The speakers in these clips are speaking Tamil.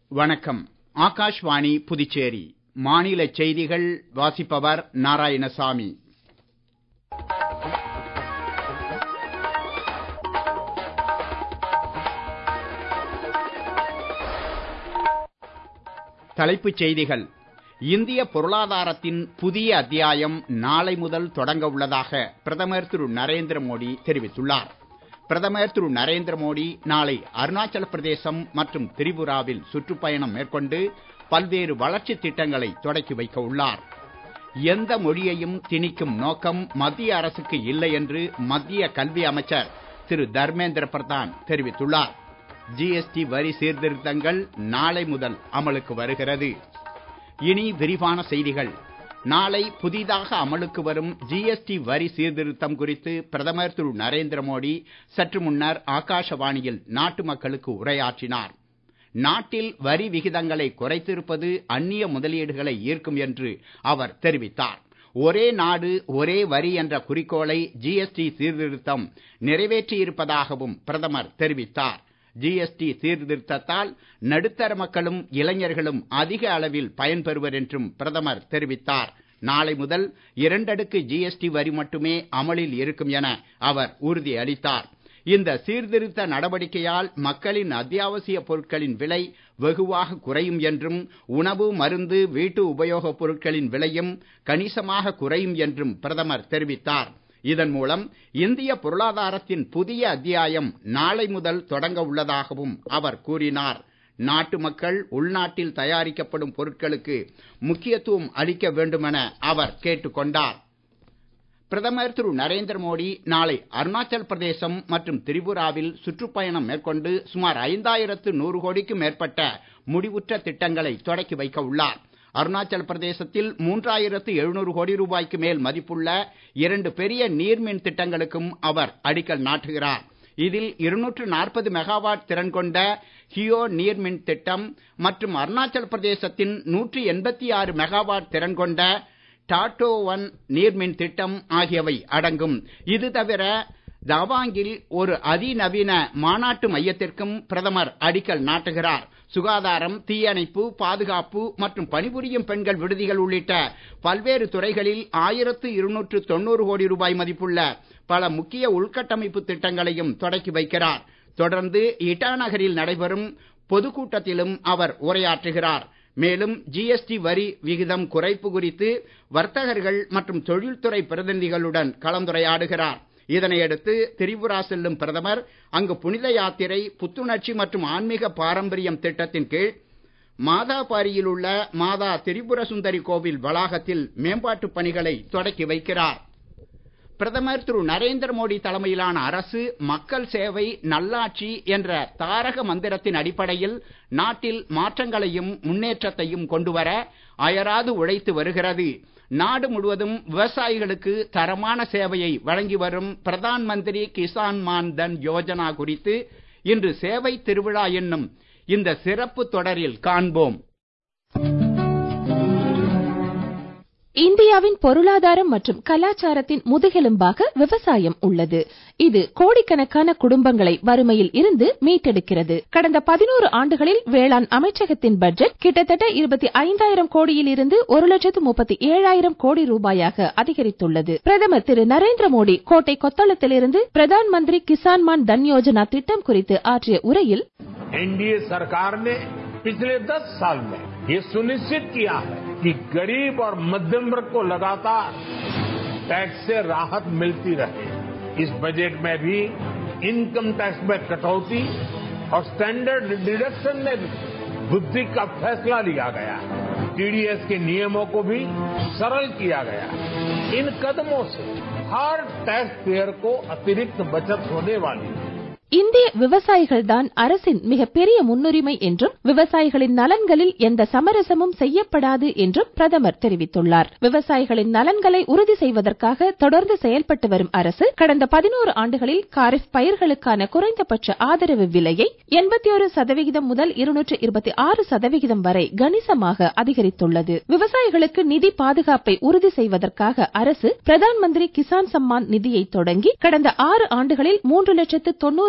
வணக்கம் ஆகாஷ்வாணி புதுச்சேரி மாநில செய்திகள் வாசிப்பவர் நாராயணசாமி தலைப்புச் செய்திகள் இந்திய பொருளாதாரத்தின் புதிய அத்தியாயம் நாளை முதல் தொடங்க உள்ளதாக பிரதமர் திரு நரேந்திர மோடி தெரிவித்துள்ளார் பிரதமர் திரு நரேந்திர மோடி நாளை அருணாச்சல பிரதேசம் மற்றும் திரிபுராவில் சுற்றுப்பயணம் மேற்கொண்டு பல்வேறு வளர்ச்சித் திட்டங்களை தொடக்கி வைக்க உள்ளார் எந்த மொழியையும் திணிக்கும் நோக்கம் மத்திய அரசுக்கு இல்லை என்று மத்திய கல்வி அமைச்சர் திரு தர்மேந்திர பிரதான் தெரிவித்துள்ளார் ஜிஎஸ்டி வரி சீர்திருத்தங்கள் நாளை முதல் அமலுக்கு வருகிறது இனி விரிவான செய்திகள் நாளை புதிதாக அமலுக்கு வரும் ஜிஎஸ்டி வரி சீர்திருத்தம் குறித்து பிரதமர் திரு நரேந்திர மோடி சற்று முன்னர் ஆகாஷவாணியில் நாட்டு மக்களுக்கு உரையாற்றினார் நாட்டில் வரி விகிதங்களை குறைத்திருப்பது அந்நிய முதலீடுகளை ஈர்க்கும் என்று அவர் தெரிவித்தார் ஒரே நாடு ஒரே வரி என்ற குறிக்கோளை ஜிஎஸ்டி சீர்திருத்தம் நிறைவேற்றியிருப்பதாகவும் பிரதமர் தெரிவித்தார் ஜிஎஸ்டி சீர்திருத்தத்தால் நடுத்தர மக்களும் இளைஞர்களும் அதிக அளவில் பயன்பெறுவர் என்றும் பிரதமர் தெரிவித்தார் நாளை முதல் இரண்டடுக்கு ஜிஎஸ்டி வரி மட்டுமே அமலில் இருக்கும் என அவர் உறுதி அளித்தார் இந்த சீர்திருத்த நடவடிக்கையால் மக்களின் அத்தியாவசிய பொருட்களின் விலை வெகுவாக குறையும் என்றும் உணவு மருந்து வீட்டு உபயோகப் பொருட்களின் விலையும் கணிசமாக குறையும் என்றும் பிரதமர் தெரிவித்தார் இதன் மூலம் இந்திய பொருளாதாரத்தின் புதிய அத்தியாயம் நாளை முதல் தொடங்க உள்ளதாகவும் அவர் கூறினார் நாட்டு மக்கள் உள்நாட்டில் தயாரிக்கப்படும் பொருட்களுக்கு முக்கியத்துவம் அளிக்க வேண்டுமென அவர் கேட்டுக் கொண்டார் பிரதமர் திரு நரேந்திர மோடி நாளை அருணாச்சல் பிரதேசம் மற்றும் திரிபுராவில் சுற்றுப்பயணம் மேற்கொண்டு சுமார் ஐந்தாயிரத்து நூறு கோடிக்கும் மேற்பட்ட முடிவுற்ற திட்டங்களை தொடக்கி வைக்க உள்ளார் அருணாச்சல் பிரதேசத்தில் மூன்றாயிரத்து எழுநூறு கோடி ரூபாய்க்கு மேல் மதிப்புள்ள இரண்டு பெரிய நீர்மின் திட்டங்களுக்கும் அவர் அடிக்கல் நாட்டுகிறார் இதில் இருநூற்று நாற்பது மெகாவாட் திறன் கொண்ட ஹியோ நீர்மின் திட்டம் மற்றும் அருணாச்சல் பிரதேசத்தின் நூற்றி எண்பத்தி ஆறு மெகாவாட் திறன் கொண்ட டாட்டோ ஒன் நீர்மின் திட்டம் ஆகியவை அடங்கும் இது தவிர தவாங்கில் ஒரு அதிநவீன மாநாட்டு மையத்திற்கும் பிரதமர் அடிக்கல் நாட்டுகிறார் சுகாதாரம் தீயணைப்பு பாதுகாப்பு மற்றும் பணிபுரியும் பெண்கள் விடுதிகள் உள்ளிட்ட பல்வேறு துறைகளில் ஆயிரத்து இருநூற்று தொண்ணூறு கோடி ரூபாய் மதிப்புள்ள பல முக்கிய உள்கட்டமைப்பு திட்டங்களையும் தொடக்கி வைக்கிறார் தொடர்ந்து இட்டா நகரில் நடைபெறும் பொதுக்கூட்டத்திலும் அவர் உரையாற்றுகிறார் மேலும் ஜிஎஸ்டி வரி விகிதம் குறைப்பு குறித்து வர்த்தகர்கள் மற்றும் தொழில்துறை பிரதிநிதிகளுடன் கலந்துரையாடுகிறார் இதனையடுத்து திரிபுரா செல்லும் பிரதமர் அங்கு புனித யாத்திரை புத்துணர்ச்சி மற்றும் ஆன்மீக பாரம்பரியம் திட்டத்தின் கீழ் மாதாபாரியில் உள்ள மாதா திரிபுர சுந்தரி கோவில் வளாகத்தில் மேம்பாட்டு பணிகளை தொடக்கி வைக்கிறார் பிரதமர் திரு நரேந்திர மோடி தலைமையிலான அரசு மக்கள் சேவை நல்லாட்சி என்ற தாரக மந்திரத்தின் அடிப்படையில் நாட்டில் மாற்றங்களையும் முன்னேற்றத்தையும் கொண்டுவர அயராது உழைத்து வருகிறது நாடு முழுவதும் விவசாயிகளுக்கு தரமான சேவையை வழங்கி வரும் பிரதான் மந்திரி கிசான் மான் தன் யோஜனா குறித்து இன்று சேவை திருவிழா என்னும் இந்த சிறப்பு தொடரில் காண்போம் இந்தியாவின் பொருளாதாரம் மற்றும் கலாச்சாரத்தின் முதுகெலும்பாக விவசாயம் உள்ளது இது கோடிக்கணக்கான குடும்பங்களை வறுமையில் இருந்து மீட்டெடுக்கிறது கடந்த பதினோரு ஆண்டுகளில் வேளாண் அமைச்சகத்தின் பட்ஜெட் கிட்டத்தட்ட இருபத்தி ஐந்தாயிரம் கோடியில் இருந்து ஒரு லட்சத்து முப்பத்தி ஏழாயிரம் கோடி ரூபாயாக அதிகரித்துள்ளது பிரதமர் திரு நரேந்திர மோடி கோட்டை கொத்தளத்திலிருந்து பிரதான் மந்திரி கிசான் மான் தன் யோஜனா திட்டம் குறித்து ஆற்றிய உரையில் एनडीए सरकार ने पिछले 10 साल में ये सुनिश्चित किया है कि गरीब और मध्यम वर्ग को लगातार टैक्स से राहत मिलती रहे इस बजट में भी इनकम टैक्स में कटौती और स्टैंडर्ड डिडक्शन में भी वृद्धि का फैसला लिया गया है टीडीएस के नियमों को भी सरल किया गया है इन कदमों से हर टैक्स पेयर को अतिरिक्त बचत होने वाली है இந்திய விவசாயிகள்தான் அரசின் மிகப்பெரிய முன்னுரிமை என்றும் விவசாயிகளின் நலன்களில் எந்த சமரசமும் செய்யப்படாது என்றும் பிரதமர் தெரிவித்துள்ளார் விவசாயிகளின் நலன்களை உறுதி செய்வதற்காக தொடர்ந்து செயல்பட்டு வரும் அரசு கடந்த பதினோரு ஆண்டுகளில் காரிஃப் பயிர்களுக்கான குறைந்தபட்ச ஆதரவு விலையை எண்பத்தி ஒரு சதவிகிதம் முதல் இருநூற்று இருபத்தி ஆறு சதவிகிதம் வரை கணிசமாக அதிகரித்துள்ளது விவசாயிகளுக்கு நிதி பாதுகாப்பை உறுதி செய்வதற்காக அரசு பிரதான் மந்திரி கிசான் சம்மான் நிதியை தொடங்கி கடந்த ஆறு ஆண்டுகளில் மூன்று லட்சத்து தொண்ணூறு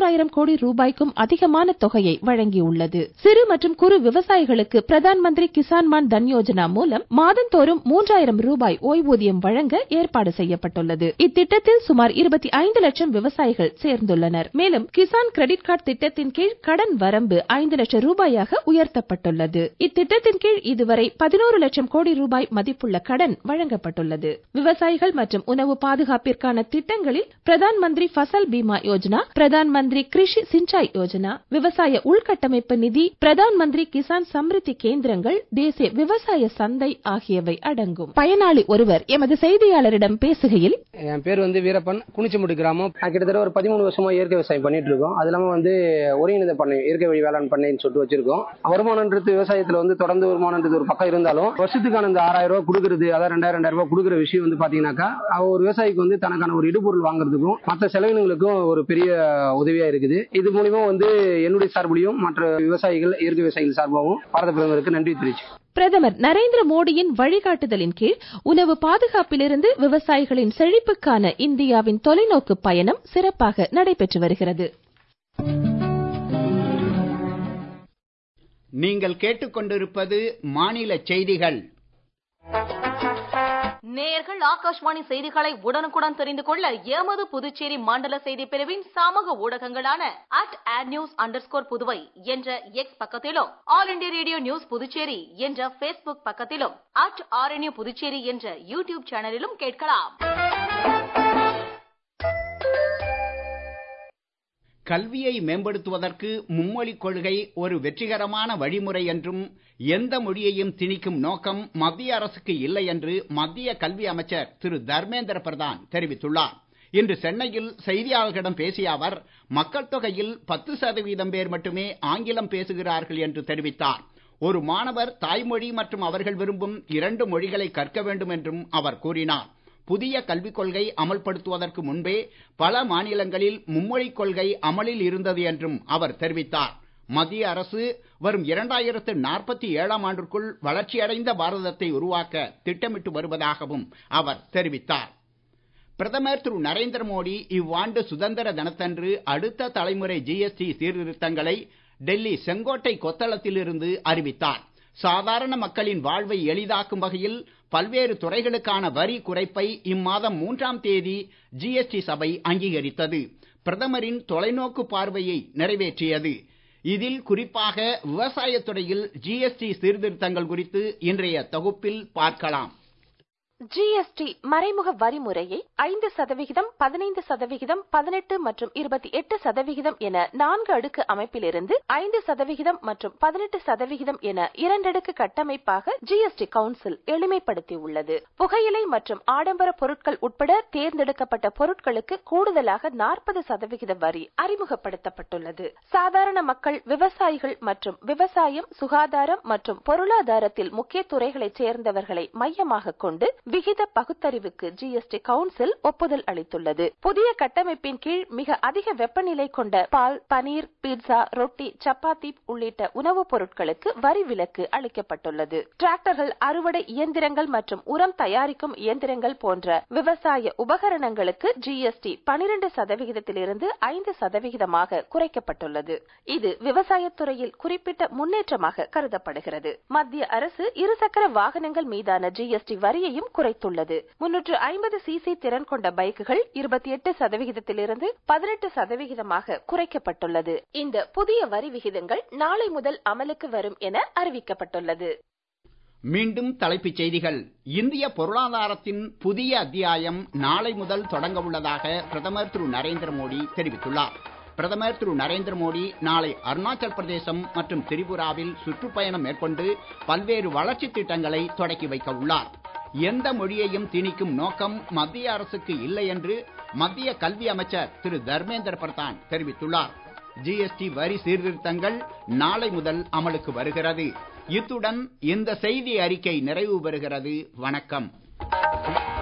மூன்றாயிரம் கோடி ரூபாய்க்கும் அதிகமான தொகையை வழங்கியுள்ளது சிறு மற்றும் குறு விவசாயிகளுக்கு பிரதான் மந்திரி கிசான் மான் தன் யோஜனா மூலம் மாதந்தோறும் மூன்றாயிரம் ரூபாய் ஓய்வூதியம் வழங்க ஏற்பாடு செய்யப்பட்டுள்ளது இத்திட்டத்தில் சுமார் இருபத்தி ஐந்து லட்சம் விவசாயிகள் சேர்ந்துள்ளனர் மேலும் கிசான் கிரெடிட் கார்டு திட்டத்தின் கீழ் கடன் வரம்பு ஐந்து லட்சம் ரூபாயாக உயர்த்தப்பட்டுள்ளது இத்திட்டத்தின் கீழ் இதுவரை பதினோரு லட்சம் கோடி ரூபாய் மதிப்புள்ள கடன் வழங்கப்பட்டுள்ளது விவசாயிகள் மற்றும் உணவு பாதுகாப்பிற்கான திட்டங்களில் பிரதான் மந்திரி ஃபசல் பீமா யோஜனா பிரதான் மந்திரி கிருஷி சிஞ்சாய் யோஜனா விவசாய உள்கட்டமைப்பு நிதி பிரதான் மந்திரி கிசான் சம்ரித்தி கேந்திரங்கள் தேசிய விவசாய சந்தை ஆகியவை அடங்கும் பயனாளி ஒருவர் எமது செய்தியாளரிடம் பேசுகையில் என் பேர் வந்து வீரப்பன் குனிச்சமுடி கிராமம் நான் கிட்டத்தட்ட ஒரு பதிமூணு வருஷமா இயற்கை விவசாயம் பண்ணிட்டு இருக்கோம் அது இல்லாம வந்து ஒருங்கிணைந்த பண்ணை இயற்கை வழி வேளாண் பண்ணைன்னு சொல்லிட்டு வச்சிருக்கோம் வருமானன்றது விவசாயத்துல வந்து தொடர்ந்து வருமானன்றது ஒரு பக்கம் இருந்தாலும் வருஷத்துக்கான இந்த ஆறாயிரம் ரூபாய் கொடுக்கறது அதாவது ரெண்டாயிரம் ரெண்டாயிரம் ரூபாய் கொடுக்குற விஷயம் வந்து பாத்தீங்கன்னாக்கா அவ ஒரு விவசாயிக்கு வந்து தனக்கான ஒரு இடுபொருள் வாங்குறதுக்கும் மற்ற செலவினங்களுக்கும் ஒரு பெரிய உதவியா இருக்குது இது மூலியமா வந்து என்னுடைய சார்பிலையும் மற்ற விவசாயிகள் இயற்கை விவசாயிகள் சார்பாகவும் பாரத பிரதமருக்கு நன்றி தெரிவிச்சு பிரதமர் நரேந்திர மோடியின் வழிகாட்டுதலின் கீழ் உணவு பாதுகாப்பிலிருந்து விவசாயிகளின் செழிப்புக்கான இந்தியாவின் தொலைநோக்கு பயணம் சிறப்பாக நடைபெற்று வருகிறது நீங்கள் கேட்டுக்கொண்டிருப்பது மாநில செய்திகள் நேயர்கள் ஆகாஷ்வாணி செய்திகளை உடனுக்குடன் தெரிந்து கொள்ள எமது புதுச்சேரி மண்டல செய்தி பிரிவின் சமூக ஊடகங்களான at AIR news under Puduvai என்ற எக்ஸ் பக்கத்திலும் All India Radio news Puducherry என்ற பேஸ்புக் பக்கத்திலும் அட் ஆர்என்யூ புதுச்சேரி என்ற யூடியூப் சேனலிலும் கேட்கலாம் கல்வியை மேம்படுத்துவதற்கு மும்மொழிக் கொள்கை ஒரு வெற்றிகரமான வழிமுறை என்றும் எந்த மொழியையும் திணிக்கும் நோக்கம் மத்திய அரசுக்கு இல்லை என்று மத்திய கல்வி அமைச்சர் திரு தர்மேந்திர பிரதான் தெரிவித்துள்ளார் இன்று சென்னையில் செய்தியாளர்களிடம் பேசிய அவர் மக்கள் தொகையில் பத்து சதவீதம் பேர் மட்டுமே ஆங்கிலம் பேசுகிறார்கள் என்று தெரிவித்தார் ஒரு மாணவர் தாய்மொழி மற்றும் அவர்கள் விரும்பும் இரண்டு மொழிகளை கற்க வேண்டும் என்றும் அவர் கூறினார் புதிய கல்விக் கொள்கை அமல்படுத்துவதற்கு முன்பே பல மாநிலங்களில் மும்மொழிக் கொள்கை அமலில் இருந்தது என்றும் அவர் தெரிவித்தார் மத்திய அரசு வரும் இரண்டாயிரத்து நாற்பத்தி ஏழாம் ஆண்டிற்குள் வளர்ச்சியடைந்த பாரதத்தை உருவாக்க திட்டமிட்டு வருவதாகவும் அவர் தெரிவித்தார் பிரதமர் திரு நரேந்திர மோடி இவ்வாண்டு சுதந்திர தினத்தன்று அடுத்த தலைமுறை ஜிஎஸ்டி சீர்திருத்தங்களை டெல்லி செங்கோட்டை கொத்தளத்தில் இருந்து அறிவித்தார் சாதாரண மக்களின் வாழ்வை எளிதாக்கும் வகையில் பல்வேறு துறைகளுக்கான வரி குறைப்பை இம்மாதம் மூன்றாம் தேதி ஜிஎஸ்டி சபை அங்கீகரித்தது பிரதமரின் தொலைநோக்கு பார்வையை நிறைவேற்றியது இதில் குறிப்பாக விவசாயத் துறையில் ஜிஎஸ்டி சீர்திருத்தங்கள் குறித்து இன்றைய தொகுப்பில் பார்க்கலாம் ஜிஎஸ்டி மறைமுக வரி முறையை ஐந்து சதவிகிதம் பதினைந்து சதவிகிதம் பதினெட்டு மற்றும் இருபத்தி எட்டு சதவிகிதம் என நான்கு அடுக்கு அமைப்பிலிருந்து ஐந்து சதவிகிதம் மற்றும் பதினெட்டு சதவிகிதம் என இரண்டடுக்கு கட்டமைப்பாக ஜிஎஸ்டி கவுன்சில் எளிமைப்படுத்தியுள்ளது புகையிலை மற்றும் ஆடம்பர பொருட்கள் உட்பட தேர்ந்தெடுக்கப்பட்ட பொருட்களுக்கு கூடுதலாக நாற்பது சதவிகித வரி அறிமுகப்படுத்தப்பட்டுள்ளது சாதாரண மக்கள் விவசாயிகள் மற்றும் விவசாயம் சுகாதாரம் மற்றும் பொருளாதாரத்தில் முக்கிய துறைகளைச் சேர்ந்தவர்களை மையமாக கொண்டு விகித பகுத்தறிவுக்கு ஜிஎஸ்டி கவுன்சில் ஒப்புதல் அளித்துள்ளது புதிய கட்டமைப்பின் கீழ் மிக அதிக வெப்பநிலை கொண்ட பால் பனீர் பீட்சா ரொட்டி சப்பாத்தி உள்ளிட்ட உணவுப் பொருட்களுக்கு வரி விலக்கு அளிக்கப்பட்டுள்ளது டிராக்டர்கள் அறுவடை இயந்திரங்கள் மற்றும் உரம் தயாரிக்கும் இயந்திரங்கள் போன்ற விவசாய உபகரணங்களுக்கு ஜிஎஸ்டி பனிரெண்டு சதவிகிதத்திலிருந்து ஐந்து சதவிகிதமாக குறைக்கப்பட்டுள்ளது இது விவசாயத்துறையில் குறிப்பிட்ட முன்னேற்றமாக கருதப்படுகிறது மத்திய அரசு இருசக்கர வாகனங்கள் மீதான ஜிஎஸ்டி வரியையும் குறைத்துள்ளது முன்னூற்று ஐம்பது சிசி திறன் கொண்ட பைக்குகள் இருபத்தி எட்டு சதவிகிதத்திலிருந்து பதினெட்டு சதவிகிதமாக குறைக்கப்பட்டுள்ளது இந்த புதிய வரி விகிதங்கள் நாளை முதல் அமலுக்கு வரும் என அறிவிக்கப்பட்டுள்ளது மீண்டும் தலைப்புச் செய்திகள் இந்திய பொருளாதாரத்தின் புதிய அத்தியாயம் நாளை முதல் தொடங்க உள்ளதாக பிரதமர் திரு நரேந்திர மோடி தெரிவித்துள்ளார் பிரதமர் திரு நரேந்திர மோடி நாளை அருணாச்சல் பிரதேசம் மற்றும் திரிபுராவில் சுற்றுப்பயணம் மேற்கொண்டு பல்வேறு வளர்ச்சித் திட்டங்களை தொடக்கி வைக்க உள்ளார் எந்த மொழியையும் திணிக்கும் நோக்கம் மத்திய அரசுக்கு இல்லை என்று மத்திய கல்வி அமைச்சர் திரு தர்மேந்திர பிரதான் தெரிவித்துள்ளார் ஜிஎஸ்டி வரி சீர்திருத்தங்கள் நாளை முதல் அமலுக்கு வருகிறது இத்துடன் இந்த செய்தி அறிக்கை நிறைவு பெறுகிறது வணக்கம்